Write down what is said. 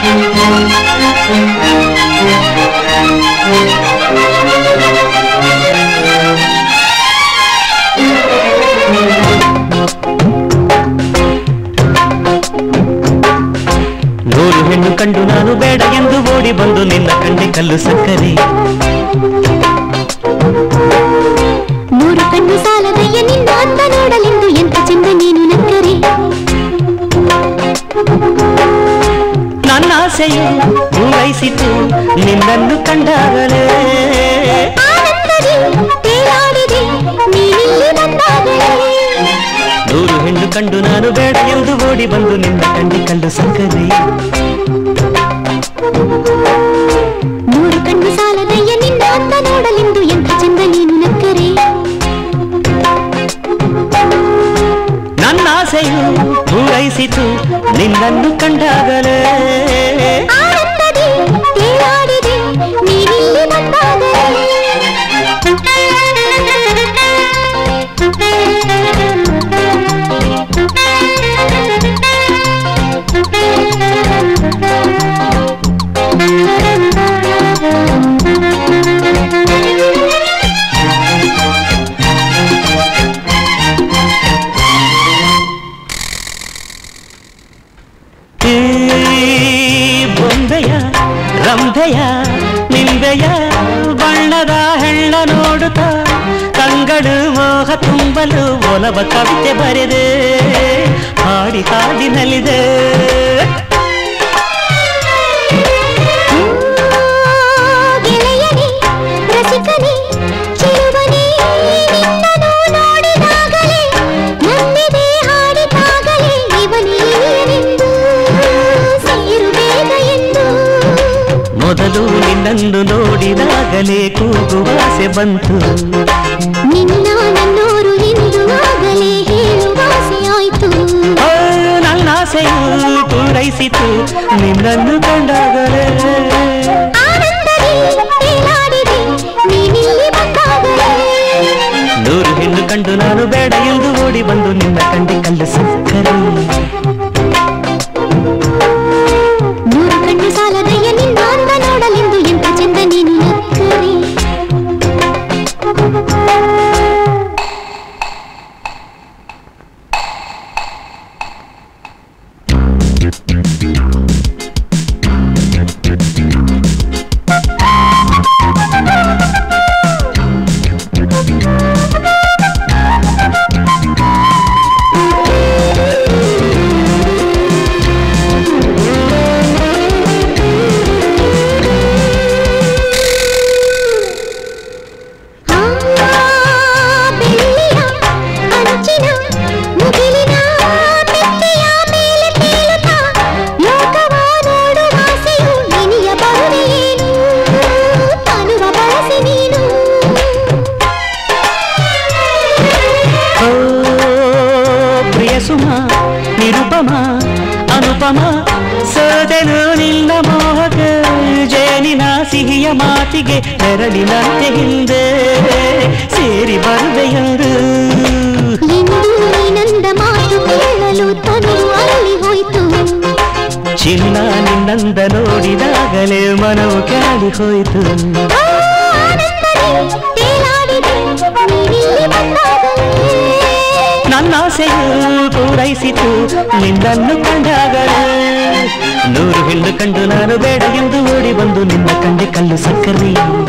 ನೂರು ಹೆಣ್ಣು ಕಂಡು ನಾನು ಬೇಡ ಎಂದು ಓಡಿ ಬಂದು ನಿನ್ನ ಕಂಡೆ ಕಲ್ಲು ಸಕ್ಕರೆ ನೂರು ಕಣ್ಣು ಸಾಲದಯ್ಯ ನಿನ್ನ ಅಂದ ನೋಡಲೆಂದು ಎಂತ ಚೆಂದ ನೀನು ನಕ್ಕರೆ ನನ್ನ ಆಸೆಯು ಪೂರೈಸಿತು ನಿನ್ನನ್ನು ಕಂಡಾಗಲೇ ಆನಂದದಿ ತೇಲಾಡಿದೆ ನೀನಿಲ್ಲಿ ಬಂದಾಗಲೇ ನೂರು ಹೆಣ್ಣು ಕಂಡು ನಾನು ಬೇಡ ಎಂದು ಓಡಿ ಬಂದು ನಿನ್ನ ಕಂಡೆ ಕಲ್ಲು ಸಕ್ಕರೆ ನೂರು ಕಣ್ಣು ಸಾಲದಯ್ಯ ನಿನ್ನ ಅಂದ ನೋಡಲೆಂದು ಎಂತ ಚೆಂದ ನೀನು ನಕ್ಕರೆ ನನ್ನ ಆಸೆಯು ಪೂರೈಸಿತು ನಿನ್ನನ್ನು ಕಂಡಾಗಲೇ ಆನಂದದಿ ತೇಲಾಡಿದೆ ನೀನಿಲ್ಲಿ ಬಂದಾಗಲೇ ಈ ಬೊಂಬೆಯ ರಂಭೆಯ ನಿಂಬೆಯ ಬಣ್ಣದ ಹೆಣ್ಣ ನೋಡುತ್ತಾ ಕಂಗಳು ಮೋಹ ತುಂಬಲು ಒಲವ ಕವಿತೆ ಬರೆದೆ ಹಾಡಿ ಹಾಡಿನಲ್ಲಿದೆ ಗೆಳೆಯನೇ ರಸಿಕನೇ ಚಿರುವನೇ ನಿನ್ನನ್ನು ನೋಡಿದಾಗಲೇ ನನ್ನೆದೆ ಹಾಡಿದಾಗಲೇ ಇವನೇ ಇಳಿಯನೆಂದು ಸೇರು ಬೇಗ ಎಂದು ಮೊದಲು ನಿನ್ನನ್ನು ನೋಡಿದಾಗಲೇ ಕೂಗುವಾಸೆ ಬಂತು ನಿನ್ನ ನನ್ನೋರು ಎಂದು ಆಗಲೇ ಹೇಳುವಾಸೆ ಆಯ್ತು ಓ, ನನ್ನ ಆಸೆಯು ಪೂರೈಸಿತು ನಿನ್ನನ್ನು ಕಂಡಾಗಲೇ ಆನಂದದಿ ತೇಲಾಡಿದೆ ನೀನಿಲ್ಲಿ ಬಂದಾಗಲೇ ನೂರು ಹೆಣ್ಣು ಕಂಡು ನಾನು ಬೇಡ ಎಂದು ಓಡಿ ಬಂದು ನಿನ್ನ ಕಂಡೆ ಕಲ್ಲು ಸಕ್ಕರೆ ನೂರು ಕಣ್ಣು ಸಾಲದಯ್ಯ ನಿನ್ನ ಅಂದ ನೋಡಲೆಂದು ಎಂತ ಚೆಂದ ನೀನು ನಕ್ಕರೆ ಆ ಬೆಳ್ಳಿಯ ಅಂಚಿನ ಮುಗಿಲಿನ ಮೆತ್ತೆಯ ಮೇಲೆ ತೇಲುತ್ತಾ ಲೋಕವ ನೋಡುವ ಆಸೆಯು ನಿನಿಯ ಬರುವೆಯೇನು ತನುವ ಬಳಸಿ ನೀನು ಓ ಪ್ರಿಯ ಸುಮ ನಿರುಪಮ ಅನುಪಮ ಸೋದೆನು ನಿನ್ನ ಮೋಹಕ ಜೇನಿನ ಸಿಹಿಯ ಮಾತಿಗೆ ನೆರಳಿನಂತೆ ಹಿಂದೆ ಸೇರಿ ಬರುವೆಯರು ಇಂದು ನೀನಂದ ಮಾತು ಕೇಳಲು ತನು ಅಲ್ಲಿ ಹೋಯ್ತು ಚಿನ್ನ ನಿನ್ನಂದ ನೋಡಿದಾಗಲೇ ಮನವು ಕಾಡಿ ಹೋಯಿತು ಆ ಆನಂದದಿ ತೇಲಾಡಿದೆ ನೀನಿಲ್ಲಿ ಬಂದಾಗಲೇ ನನ್ನ ಆಸೆಯು ಪೂರೈಸಿತು ನಿನ್ನನ್ನು ಕಂಡಾಗಲೇ ನೂರು ಹೆಣ್ಣು ಕಂಡು ನಾನು ಬೇಡ ಎಂದು ಓಡಿ ಬಂದು ನಿನ್ನ ಕಂಡೆ ಕಲ್ಲು ಸಕ್ಕರೆ